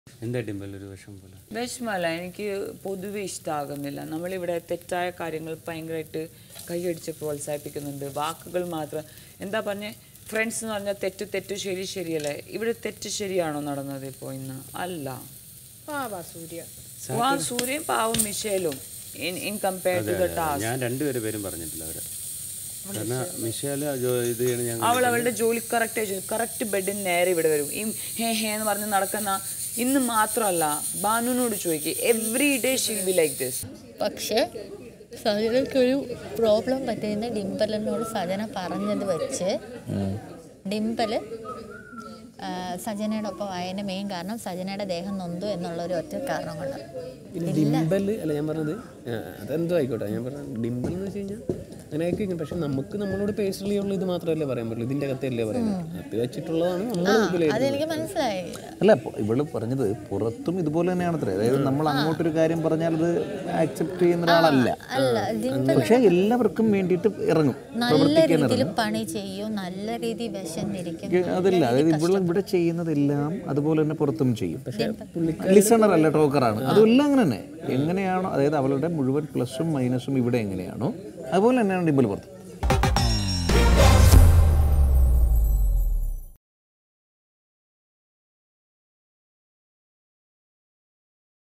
എന്താ ഡിമ്പൽ ഒരു വിഷം പോലെ വിഷമല്ല എനിക്ക് പൊതുവെ ഇഷ്ടമാകുന്നില്ല നമ്മളിവിടെ തെറ്റായ കാര്യങ്ങൾ ഭയങ്കരമായിട്ട് കൈയടിച്ച് പ്രോത്സാഹിപ്പിക്കുന്നുണ്ട് വാക്കുകൾ മാത്രം എന്താ പറഞ്ഞേ ഫ്രണ്ട്സ് എന്ന് പറഞ്ഞാൽ തെറ്റ് തെറ്റ് ശരി ശരിയല്ലേ ഇവിടെ തെറ്റ് ശരിയാണോ നടന്നത് ഇപ്പോൾ ഇന്ന് അല്ല പാവാ സൂര്യ ആ സൂര്യൻ പാവം മിഷേലും in in compare to the task ഞാൻ രണ്ടുപേരെ പേരും പറഞ്ഞിട്ടില്ല അവരെ കാരണം മിഷേല് ജോ- ഇത് ചെയ്യണം ഞാൻ അവൾ അവളുടെ ജോലി കറക്റ്റ് ചെയ്തു കറക്റ്റ് ബെഡിന് നേരെ ഇവിടെ വരും ഈ ഹേ ഹേ എന്ന് പറഞ്ഞ് നടക്കുന്ന ഇന്ന് മാത്രമല്ല ബാനുവിനോട് ചോദിക്കുക every day shall be like this പക്ഷേ സജനക്കൊരു പ്രോബ്ലം പറ്റുന്ന ഡിംപലിനോട് സജന പറഞ്ഞത് വെച്ച് ഡിംപൽ സജനയുടെ ഒപ്പം ആയതിൻ്റെ മെയിൻ കാരണം സജനയുടെ ദേഹം നൊന്തു എന്നുള്ള ഒരു ഒറ്റ കാരണം കൊണ്ട് ഡിംബൽ അല്ല ഞാൻ പറഞ്ഞത് ആ, അതെന്തോ ആയിക്കോട്ടെ ഞാൻ പറഞ്ഞത് ഡിംബൽ എന്ന് വെച്ച് കഴിഞ്ഞാൽ അങ്ങനെ ആയിരിക്കും പക്ഷെ നമുക്ക് നമ്മളോട് പേഴ്സണലി ഉള്ള ഇത് മാത്രമല്ലേ പറയാൻ പറ്റുള്ളൂ ഇതിന്റെ അകത്തല്ലേ പറയാൻ അത് വെച്ചിട്ടുള്ളതാണ് നമ്മൾ വിലയിരുത്തുന്നത്. അതെനിക്ക് മനസ്സിലായി അല്ല പൊ- ഇവള് പറഞ്ഞത് പുറത്തും ഇതുപോലെ തന്നെയാണ് അത്രേ അതായത് നമ്മൾ അങ്ങോട്ടൊരു കാര്യം പറഞ്ഞാൽ അത് ആക്സെപ്റ്റ് ചെയ്യുന്ന ഒരാളല്ല അല്ല ഡിംപൽ പക്ഷെ എല്ലാവർക്കും വേണ്ടിയിട്ട് ഇറങ്ങും നല്ല രീതിയിൽ പണി ചെയ്യും നല്ല രീതിയിൽ വിശന്നിരിക്കും അതില്ല അതായത് ഇവിടെ ഇവിടെ ചെയ്യുന്നതെല്ലാം അതുപോലെ തന്നെ പുറത്തും ചെയ്യും ലിസണർ അല്ല ടോക്കറാണ് അതെല്ലാം അങ്ങനെ തന്നെ എങ്ങനെയാണോ അതായത് അവളുടെ മുഴുവൻ പ്ലസും മൈനസും ഇവിടെ എങ്ങനെയാണോ അതുപോലെ തന്നെയാണ് ഡിമ്പിൾ പുറത്ത്